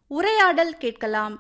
உரையாடல் கேட்கலாம்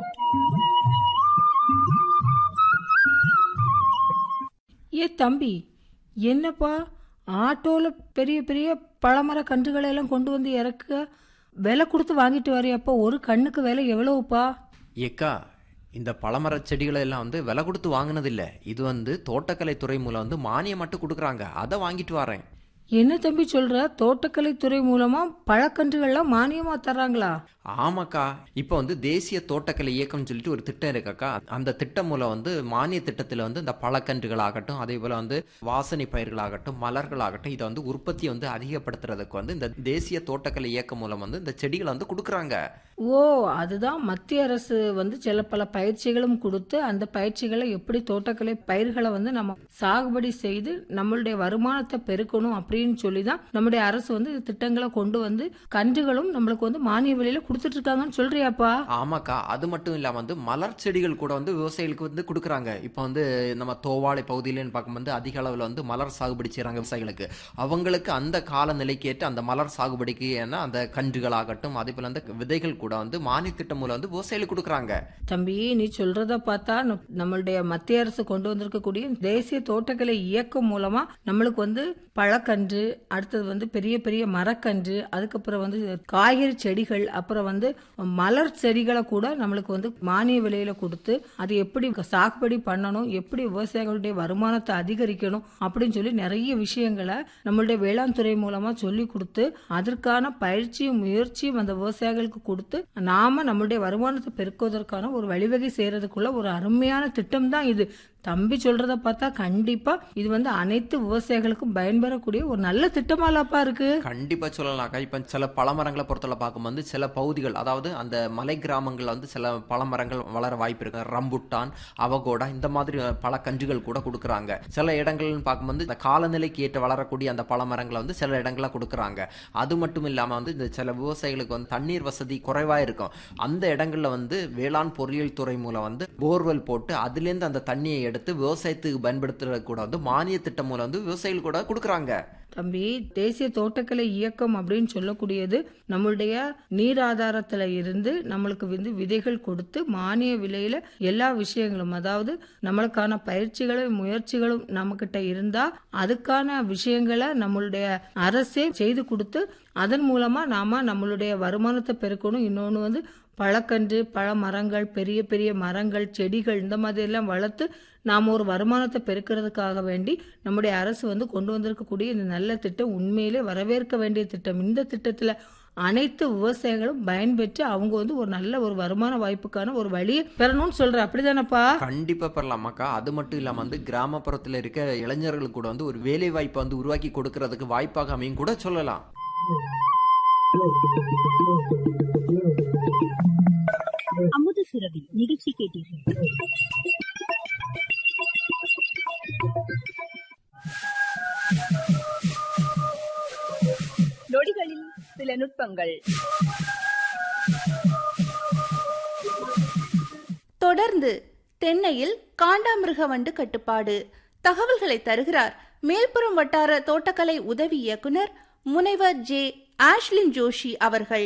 ஏ தம்பி என்னப்பா ஆட்டோவில் பெரிய பெரிய பழமர கன்றுகளை எல்லாம் கொண்டு வந்து இறக்க விலை கொடுத்து வாங்கிட்டு வரையப்பா ஒரு கண்ணுக்கு விலை எவ்வளவுப்பா ஏக்கா இந்த பழமரச் செடிகளை எல்லாம் வந்து விலை கொடுத்து வாங்கினதில்ல இது வந்து தோட்டக்கலைத்துறை மூலம் வந்து மானியம் மட்டும் கொடுக்குறாங்க அதை வாங்கிட்டு வரேன் என்ன தம்பி சொல்ற தோட்டக்கலைத்துறை மூலமா பழக்கன்றுகள்லாம் மானியமா தர்றாங்களா ஆமாக்கா இப்போ வந்து தேசிய தோட்டக்கலை இயக்கம்னு சொல்லிட்டு ஒரு திட்டம் இருக்காக்கா அந்த திட்டம் மூலம் வந்து மானிய திட்டத்தில் வந்து இந்த பழக்கன்றுகள் ஆகட்டும் அதே போல் வந்து வாசனை பயிர்களாகட்டும் மலர்களாகட்டும் இதை வந்து உற்பத்தியை வந்து அதிகப்படுத்துறதுக்கு வந்து இந்த தேசிய தோட்டக்கலை இயக்கம் மூலம் வந்து இந்த செடிகளை வந்து கொடுக்குறாங்க ஓ அதுதான் மத்திய அரசு வந்து சில பல பயிற்சிகளும் கொடுத்து அந்த பயிற்சிகளை எப்படி தோட்டக்கலை பயிர்களை வந்து நம்ம சாகுபடி செய்து நம்மளுடைய வருமானத்தை பெருக்கணும் அப்படின்னு சொல்லி தான் நம்முடைய அரசு வந்து இந்த திட்டங்களை கொண்டு வந்து கன்றுகளும் நம்மளுக்கு வந்து மானிய விலையில கொடுத்துட்டு இருக்காங்கன்னு சொல்றியாப்பா ஆமாக்கா அது மட்டும் இல்லாம வந்து மலர் செடிகள் கூட வந்து விவசாயிகளுக்கு வந்து கொடுக்குறாங்க இப்போ வந்து நம்ம தோவாளை பகுதியிலன்னு பார்க்கும்போது அதிக அளவில் வந்து மலர் சாகுபடி செய்கிறாங்க விவசாயிகளுக்கு அவங்களுக்கு அந்த காலநிலைக்கு ஏற்ற அந்த மலர் சாகுபடிக்கு ஏன்னா அந்த கன்றுகளாகட்டும் அதே போல அந்த விதைகள் கூட வந்து மானிய திட்டம் மூலம் வந்து விவசாயிகளுக்கு கொடுக்குறாங்க தம்பி நீ சொல்றத பார்த்தா நம்- நம்மளுடைய மத்திய அரசு கொண்டு வந்திருக்கக்கூடிய தேசிய தோட்டக்கலை இயக்கம் மூலமா நம்மளுக்கு வந்து பழக்கன்று அடுத்தது வந்து பெரிய பெரிய மரக்கன்று அதுக்கப்புறம் வந்து காய்கறி செடிகள் அப்புறம் வந்து மலர் செடிகளை கூட நம்மளுக்கு வந்து மானிய விலையில கொடுத்து அது எப்படி சாகுபடி பண்ணணும் எப்படி விவசாயிகளுடைய வருமானத்தை அதிகரிக்கணும் அப்படின்னு சொல்லி நிறைய விஷயங்களை நம்மளுடைய வேளாண் துறை மூலமா சொல்லி கொடுத்து அதற்கான பயிற்சியும் முயற்சியும் அந்த விவசாயிகளுக்கு கொடுத்து நாம நம்மளுடைய வருமானத்தை பெருக்குவதற்கான ஒரு வழிவகை செய்யறதுக்குள்ள ஒரு அருமையான திட்டம் தான் இது தம்பி சொல்றத பார்த்தா கண்டிப்பா இது வந்து அனைத்து விவசாயிகளுக்கும் பயன்பெறக்கூடிய ஒரு நல்ல திட்டமாலப்பா இருக்கு கண்டிப்பா சொல்லலாம்க்கா இப்போ சில பழமரங்களை பொறுத்தவரை பார்க்கும்போது சில பகுதிகள் அதாவது அந்த மலை கிராமங்கள்ல வந்து சில பழமரங்கள் வளர வாய்ப்பு இருக்கு ரம்புட்டான் அவகோடா இந்த மாதிரி பல கன்றுகள் கூட கொடுக்குறாங்க சில இடங்கள்னு பார்க்கும்போது இந்த காலநிலைக்கு ஏற்ற வளரக்கூடிய அந்த பழமரங்களை வந்து சில இடங்கள்ல கொடுக்குறாங்க அது மட்டும் இல்லாம வந்து இந்த சில விவசாயிகளுக்கு வந்து தண்ணீர் வசதி குறைவா இருக்கும் அந்த இடங்கள்ல வந்து வேளாண் பொறியியல் துறை மூலம் வந்து போர்வெல் போட்டு அதுலேருந்து அந்த தண்ணியை எடுத்து விவசாயத்துக்கு பயன்படுத்துறது கூட வந்து மானிய திட்டம் மூலம் வந்து விவசாயிகள் கூட கொடுக்குறாங்க தம்பி தேசிய தோட்டக்கலை இயக்கம் அப்படின்னு சொல்லக்கூடியது நம்மளுடைய நீர் ஆதாரத்துல இருந்து நம்மளுக்கு வந்து விதைகள் கொடுத்து மானிய விலையில எல்லா விஷயங்களும் அதாவது நம்மளுக்கான பயிற்சிகளும் முயற்சிகளும் நம்மகிட்ட இருந்தா அதுக்கான விஷயங்களை நம்மளுடைய அரசே செய்து கொடுத்து அதன் மூலமா நாம நம்மளுடைய வருமானத்தை பெருக்கணும் இன்னொன்று வந்து பழக்கன்று பழ மரங்கள் பெரிய பெரிய மரங்கள் செடிகள் இந்த மாதிரி எல்லாம் வளர்த்து நாம் ஒரு வருமானத்தை பெருக்கிறதுக்காக வேண்டி நம்முடைய அரசு வந்து கொண்டு வந்திருக்கக்கூடிய இந்த நல்ல திட்டம் உண்மையிலே வரவேற்க வேண்டிய திட்டம் இந்த திட்டத்தில் அனைத்து விவசாயிகளும் பயன்பெற்று அவங்க வந்து ஒரு நல்ல ஒரு வருமான வாய்ப்புக்கான ஒரு வழியை பெறணும்னு சொல்ற அப்படிதானப்பா கண்டிப்பா பெறலாமாக்கா அது மட்டும் இல்லாம வந்து கிராமப்புறத்துல இருக்க இளைஞர்களுக்கு கூட வந்து ஒரு வேலை வாய்ப்பை வந்து உருவாக்கி கொடுக்கறதுக்கு வாய்ப்பாக அமையும் கூட சொல்லலாம் அமுத சுரபி நிகழ்ச்சி கேட்டீர்கள் நொடிகளில் சில நுட்பங்கள் தொடர்ந்து தென்னையில் காண்டாமிருக வண்டு கட்டுப்பாடு தகவல்களை தருகிறார் மேல்புறம் வட்டார தோட்டக்கலை உதவி இயக்குனர் முனைவர் ஜே ஆஷ்லின் ஜோஷி அவர்கள்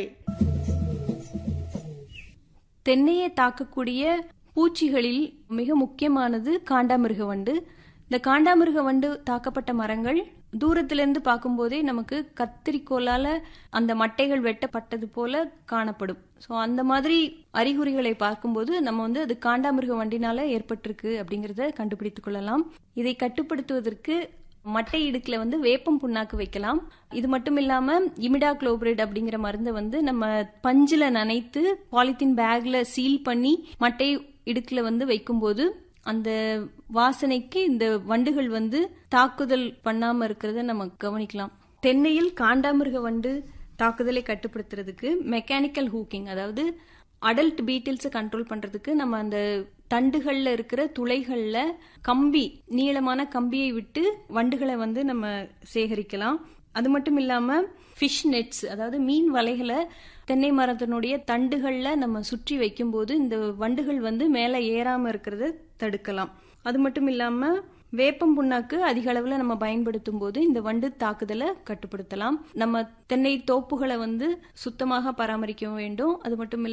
தென்னையை தாக்கக்கூடிய பூச்சிகளில் மிக முக்கியமானது காண்டாமிருக வண்டு இந்த காண்டாமிருக வண்டு தாக்கப்பட்ட மரங்கள் தூரத்திலிருந்து பார்க்கும்போதே நமக்கு கத்திரிக்கோலால அந்த மட்டைகள் வெட்டப்பட்டது போல காணப்படும் ஸோ அந்த மாதிரி அறிகுறிகளை பார்க்கும்போது நம்ம வந்து அது காண்டாமிருக வண்டினால ஏற்பட்டிருக்கு அப்படிங்கிறத கண்டுபிடித்துக் கொள்ளலாம் இதை கட்டுப்படுத்துவதற்கு மட்டை இடுக்குல வந்து வேப்பம் புண்ணாக்கு வைக்கலாம் இது மட்டும் இல்லாம இமிடா குளோபரேட் அப்படிங்கிற மருந்தை வந்து நம்ம பஞ்சுல நனைத்து பாலித்தீன் பேக்ல சீல் பண்ணி மட்டை இடுக்குல வந்து வைக்கும்போது அந்த வாசனைக்கு இந்த வண்டுகள் வந்து தாக்குதல் பண்ணாம இருக்கிறத நம்ம கவனிக்கலாம் தென்னையில் காண்டாமிருக வண்டு தாக்குதலை கட்டுப்படுத்துறதுக்கு மெக்கானிக்கல் ஹூக்கிங் அதாவது அடல்ட் பீட்டில்ஸை கண்ட்ரோல் பண்றதுக்கு நம்ம அந்த தண்டுகள்ல இருக்கிற துளைகள்ல கம்பி நீளமான கம்பியை விட்டு வண்டுகளை வந்து நம்ம சேகரிக்கலாம் அது மட்டும் இல்லாம ஃபிஷ் நெட்ஸ் அதாவது மீன் வலைகளை தென்னை மரத்தினுடைய தண்டுகள்ல நம்ம சுற்றி வைக்கும்போது இந்த வண்டுகள் வந்து மேலே ஏறாம இருக்கிறத தடுக்கலாம் அது மட்டும் இல்லாம வேப்பம் புண்ணாக்கு அதிக அளவில் நம்ம பயன்படுத்தும் போது இந்த வண்டு தாக்குதலை கட்டுப்படுத்தலாம் நம்ம தென்னை தோப்புகளை வந்து சுத்தமாக பராமரிக்க வேண்டும் அது மட்டும்